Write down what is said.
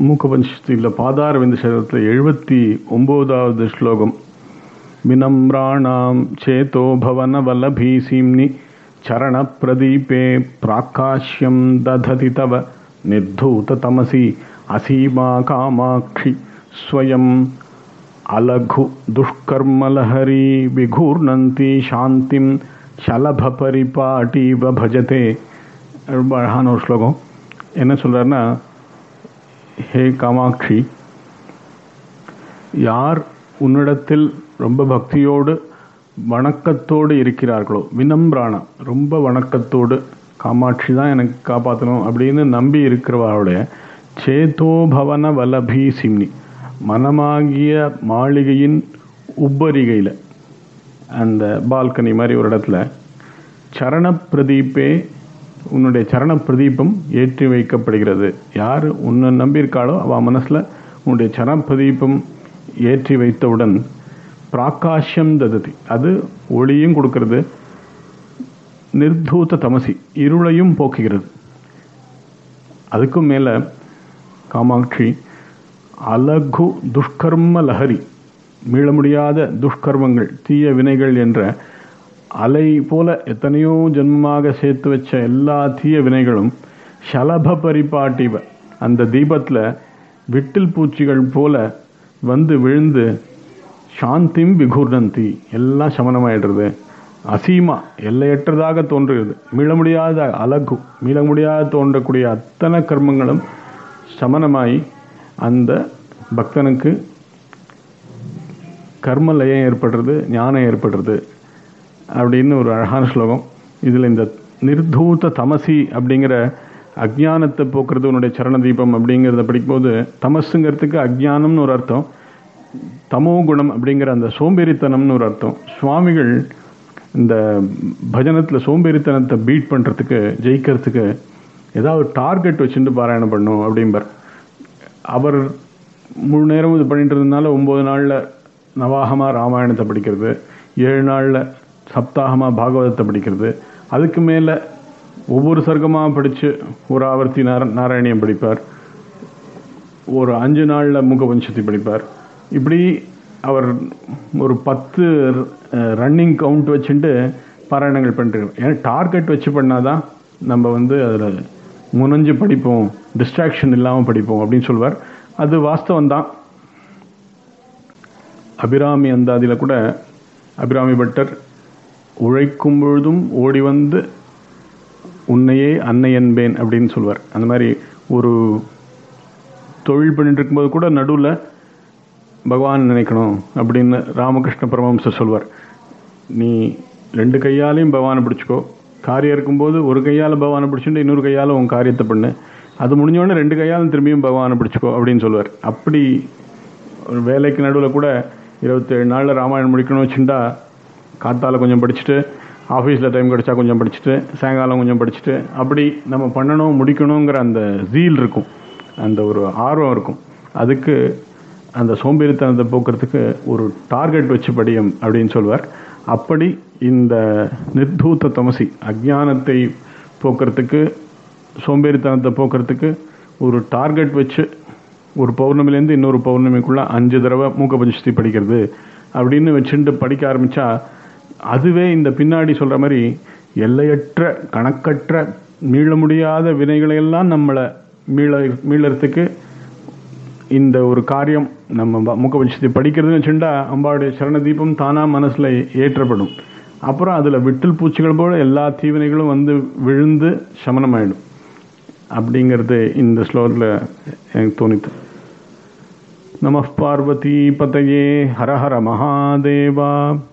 மூக்கபஞ்சத்தில் பாதாரவிந்த சதத்தில் எழுபத்தி ஒம்போதாவது ஸ்லோகம் வினம்ராணாம் சேதோ பவன வல்லபீசிம்னி சரணப்பிரதீபே பிராக்காஷ்யம் தததி தவ निर्धूततमसि असीमा कामाक्षि स्वयं अलघु दुष्कर्मलहरी विघूर्णन्ति शान्तिं शलभपरिपाटीव भजते ரொம்ப அழகான ஒரு ஸ்லோகம் என்ன சொல்கிறாருன்னா ஹே காமாட்சி யார் உன்னிடத்தில் ரொம்ப பக்தியோடு வணக்கத்தோடு இருக்கிறார்களோ வினம்ராணா ரொம்ப வணக்கத்தோடு காமாட்சி தான் எனக்கு காப்பாற்றணும் அப்படின்னு நம்பி இருக்கிறவருடைய சேதோபவன வலபி சிம்னி மனமாகிய மாளிகையின் உப்பரிகையில் அந்த பால்கனி மாதிரி ஒரு இடத்துல சரண பிரதீப்பே உன்னுடைய சரண பிரதீபம் ஏற்றி வைக்கப்படுகிறது யார் உன்னை நம்பியிருக்காளோ அவள் மனசில் உன்னுடைய சரண பிரதீபம் ஏற்றி வைத்தவுடன் பிராக்காஷ்யம் தததி அது ஒளியும் கொடுக்கறது நிர்தூத தமசி இருளையும் போக்குகிறது அதுக்கும் மேலே காமாட்சி அலகு துஷ்கர்ம லஹரி மீள முடியாத துஷ்கர்மங்கள் தீய வினைகள் என்ற அலை போல எத்தனையோ ஜென்மமாக சேர்த்து வச்ச எல்லா தீய வினைகளும் ஷலப பரிபாட்டிவ அந்த தீபத்தில் விட்டில் பூச்சிகள் போல வந்து விழுந்து சாந்திம் விகுர்ணந்தி எல்லாம் சமனமாயிடுறது அசீமா எல்லையற்றதாக தோன்றுகிறது மீள முடியாத அழகு மீள முடியாத தோன்றக்கூடிய அத்தனை கர்மங்களும் சமனமாய் அந்த பக்தனுக்கு கர்ம லயம் ஏற்படுறது ஞானம் ஏற்படுறது அப்படின்னு ஒரு அழகான ஸ்லோகம் இதில் இந்த நிர்தூத தமசி அப்படிங்கிற அஜ்ஞானத்தை போக்குறது உன்னுடைய சரண தீபம் அப்படிங்கிறத படிக்கும்போது தமசுங்கிறதுக்கு அஜ்ஞானம்னு ஒரு அர்த்தம் தமோ குணம் அப்படிங்கிற அந்த சோம்பேறித்தனம்னு ஒரு அர்த்தம் சுவாமிகள் இந்த பஜனத்தில் சோம்பேறித்தனத்தை பீட் பண்ணுறதுக்கு ஜெயிக்கிறதுக்கு ஏதாவது டார்கெட் வச்சுட்டு பாராயணம் பண்ணும் அப்படிம்பார் அவர் முழு நேரம் இது பண்ணிட்டு இருந்ததுனால ஒம்பது நாளில் நவாகமாக ராமாயணத்தை படிக்கிறது ஏழு நாளில் சப்தாகமாக பாகவதத்தை படிக்கிறது அதுக்கு மேலே ஒவ்வொரு சர்க்கமாக படித்து ஒரு ஆவர்த்தி நார நாராயணியம் படிப்பார் ஒரு அஞ்சு நாளில் முகபஞ்சத்தி படிப்பார் இப்படி அவர் ஒரு பத்து ரன்னிங் கவுண்ட் வச்சுட்டு பாராயணங்கள் பண்ணிருக்கோம் ஏன்னா டார்கெட் வச்சு பண்ணாதான் நம்ம வந்து அதில் முனைஞ்சு படிப்போம் டிஸ்ட்ராக்ஷன் இல்லாமல் படிப்போம் அப்படின்னு சொல்வார் அது வாஸ்தவம் தான் அபிராமி அந்தாதியில் கூட அபிராமி பட்டர் உழைக்கும் பொழுதும் ஓடி வந்து உன்னையே அன்னை என்பேன் அப்படின்னு சொல்வார் அந்த மாதிரி ஒரு தொழில் பண்ணிட்டு இருக்கும்போது கூட நடுவில் பகவான் நினைக்கணும் அப்படின்னு ராமகிருஷ்ண பரமஹம்சர் சொல்வார் நீ ரெண்டு கையாலையும் பகவானை பிடிச்சிக்கோ காரியம் இருக்கும்போது ஒரு கையால் பகவானை பிடிச்சிட்டு இன்னொரு கையால் உன் காரியத்தை பண்ணு அது முடிஞ்சோடனே ரெண்டு கையாலும் திரும்பியும் பகவானை பிடிச்சிக்கோ அப்படின்னு சொல்லுவார் அப்படி ஒரு வேலைக்கு நடுவில் கூட இருபத்தேழு நாளில் ராமாயணம் முடிக்கணும் வச்சுட்டா காத்தால் கொஞ்சம் படிச்சுட்டு ஆஃபீஸில் டைம் கிடச்சா கொஞ்சம் படிச்சுட்டு சாயங்காலம் கொஞ்சம் படிச்சுட்டு அப்படி நம்ம பண்ணணும் முடிக்கணுங்கிற அந்த ஜீல் இருக்கும் அந்த ஒரு ஆர்வம் இருக்கும் அதுக்கு அந்த சோம்பேறித்தனத்தை போக்குறதுக்கு ஒரு டார்கெட் வச்சு படியும் அப்படின்னு சொல்வார் அப்படி இந்த நிர்தூத்த தமசி அஜானத்தை போக்குறதுக்கு சோம்பேறித்தனத்தை போக்குறதுக்கு ஒரு டார்கெட் வச்சு ஒரு பௌர்ணமிலேருந்து இன்னொரு பௌர்ணமிக்குள்ளே அஞ்சு தடவை மூக்க பஞ்சஸ்தி படிக்கிறது அப்படின்னு வச்சுட்டு படிக்க ஆரம்பித்தா அதுவே இந்த பின்னாடி சொல்கிற மாதிரி எல்லையற்ற கணக்கற்ற மீள முடியாத வினைகளையெல்லாம் நம்மளை மீள மீளறதுக்கு இந்த ஒரு காரியம் நம்ம முகபட்சத்தை படிக்கிறதுன்னு வச்சுட்டா அம்பாவுடைய சரண தீபம் தானாக மனசில் ஏற்றப்படும் அப்புறம் அதில் விட்டில் பூச்சிகள் போல எல்லா தீவினைகளும் வந்து விழுந்து சமனமாயிடும் அப்படிங்கிறது இந்த ஸ்லோகத்தில் எனக்கு தோணித்து நம பார்வதி பதையே ஹர ஹர மகாதேவா